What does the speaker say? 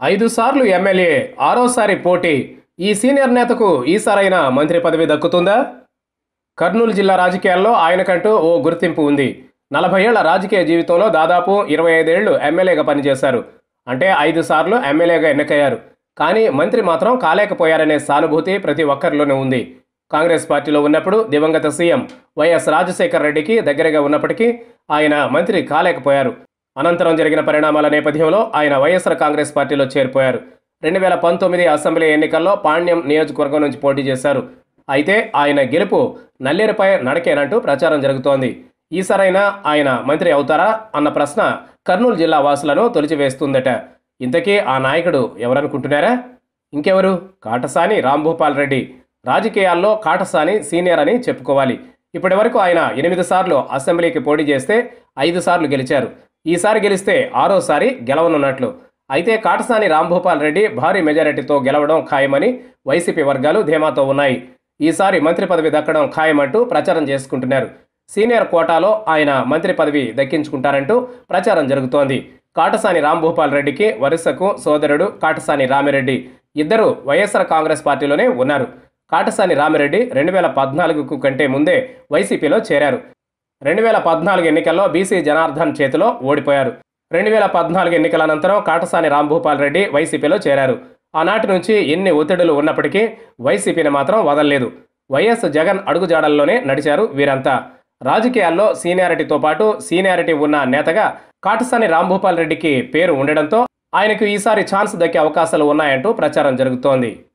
ఐదు సార్లు ఎమ్మెల్యే ఆరోసారి పోటీ ఈ సీనియర్ నేతకు ఈసారైన మంత్రి పదవి దక్కుతుందా కర్నూలు జిల్లా రాజకీయాల్లో ఆయనకంటూ ఓ గుర్తింపు ఉంది నలభై ఏళ్ల రాజకీయ జీవితంలో దాదాపు ఇరవై ఐదేళ్లు ఎమ్మెల్యేగా పనిచేశారు అంటే ఐదు సార్లు ఎమ్మెల్యేగా ఎన్నికయ్యారు కానీ మంత్రి మాత్రం కాలేకపోయారనే సానుభూతి ప్రతి ఒక్కరిలోనూ ఉంది కాంగ్రెస్ పార్టీలో ఉన్నప్పుడు దివంగత సీఎం వైఎస్ రాజశేఖర రెడ్డికి దగ్గరగా ఉన్నప్పటికీ ఆయన మంత్రి కాలేకపోయారు అనంతరం జరిగిన పరిణామాల నేపథ్యంలో ఆయన వైఎస్ఆర్ కాంగ్రెస్ పార్టీలో చేరిపోయారు రెండు వేల పంతొమ్మిది అసెంబ్లీ ఎన్నికల్లో పాణ్యం నియోజకవర్గం నుంచి పోటీ చేశారు అయితే ఆయన గెలుపు నల్లేరుపై నడకేనంటూ ప్రచారం జరుగుతోంది ఈసారైనా ఆయన మంత్రి అవుతారా అన్న ప్రశ్న కర్నూలు జిల్లా వాసులను తొలిచివేస్తుందట ఇంతకీ ఆ నాయకుడు ఎవరనుకుంటున్నారా ఇంకెవరు కాటసాని రాంభూపాల్ రెడ్డి రాజకీయాల్లో కాటసాని సీనియర్ అని చెప్పుకోవాలి ఇప్పటి వరకు ఆయన ఎనిమిది సార్లు అసెంబ్లీకి పోటీ చేస్తే ఐదు సార్లు గెలిచారు ఈసారి గెలిస్తే ఆరోసారి గెలవనున్నట్లు అయితే కాటసాని రాంభూపాల్ రెడ్డి భారీ మెజారిటీతో గెలవడం ఖాయమని వైసీపీ వర్గాలు ధీమాతో ఉన్నాయి ఈసారి మంత్రి పదవి దక్కడం ఖాయమంటూ ప్రచారం చేసుకుంటున్నారు సీనియర్ కోటాలో ఆయన మంత్రి పదవి దక్కించుకుంటారంటూ ప్రచారం జరుగుతోంది కాటసాని రాంభూపాల్ రెడ్డికి వరుసకు సోదరుడు కాటసాని రామిరెడ్డి ఇద్దరు వైఎస్ఆర్ కాంగ్రెస్ పార్టీలోనే ఉన్నారు కాటసాని రామిరెడ్డి రెండు వేల పద్నాలుగుకు కంటే ముందే వైసీపీలో చేరారు రెండు వేల పద్నాలుగు ఎన్నికల్లో బీసీ జనార్దన్ చేతిలో ఓడిపోయారు రెండు వేల పద్నాలుగు ఎన్నికల అనంతరం కాటసాని రాంభూపాల్ రెడ్డి వైసీపీలో చేరారు ఆనాటి నుంచి ఎన్ని ఒత్తిడులు ఉన్నప్పటికీ వైసీపీని మాత్రం వదలలేదు వైఎస్ జగన్ అడుగుజాడల్లోనే నడిచారు వీరంతా రాజకీయాల్లో సీనియారిటీతో పాటు సీనియారిటీ ఉన్న నేతగా కాటసాని రాంభూపాల్ రెడ్డికి పేరు ఉండడంతో ఆయనకు ఈసారి ఛాన్స్ దక్కే అవకాశాలు ఉన్నాయంటూ ప్రచారం జరుగుతోంది